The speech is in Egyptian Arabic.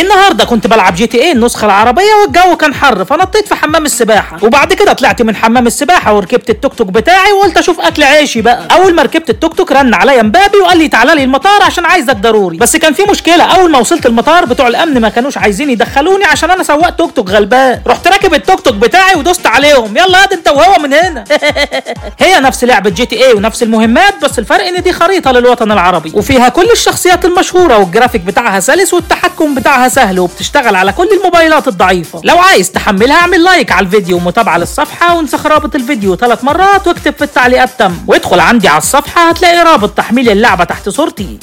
النهارده كنت بلعب جي تي ايه النسخه العربيه والجو كان حر فنطيت في حمام السباحه وبعد كده طلعت من حمام السباحه وركبت التوك توك بتاعي وقلت اشوف اكل عيشي بقى اول ما ركبت التوك توك رن عليا مبابي وقال لي تعالى لي المطار عشان عايزك ضروري بس كان في مشكله اول ما وصلت المطار بتوع الامن ما كانوش عايزين يدخلوني عشان انا سواق توك توك غلبان رحت راكب التوك توك بتاعي ودوست عليهم يلا يا انت وهو من هنا هي نفس لعبه جي تي ايه ونفس المهمات بس الفرق ان دي خريطه للوطن العربي وفيها كل الشخصيات المشهوره والجرافيك بتاعها سلس والتحكم بتاعها سهل وبتشتغل على كل الموبايلات الضعيفه لو عايز تحملها اعمل لايك على الفيديو ومتابعه للصفحه وانسخ رابط الفيديو ثلاث مرات واكتب في التعليقات تم وادخل عندي على الصفحه هتلاقي رابط تحميل اللعبه تحت صورتي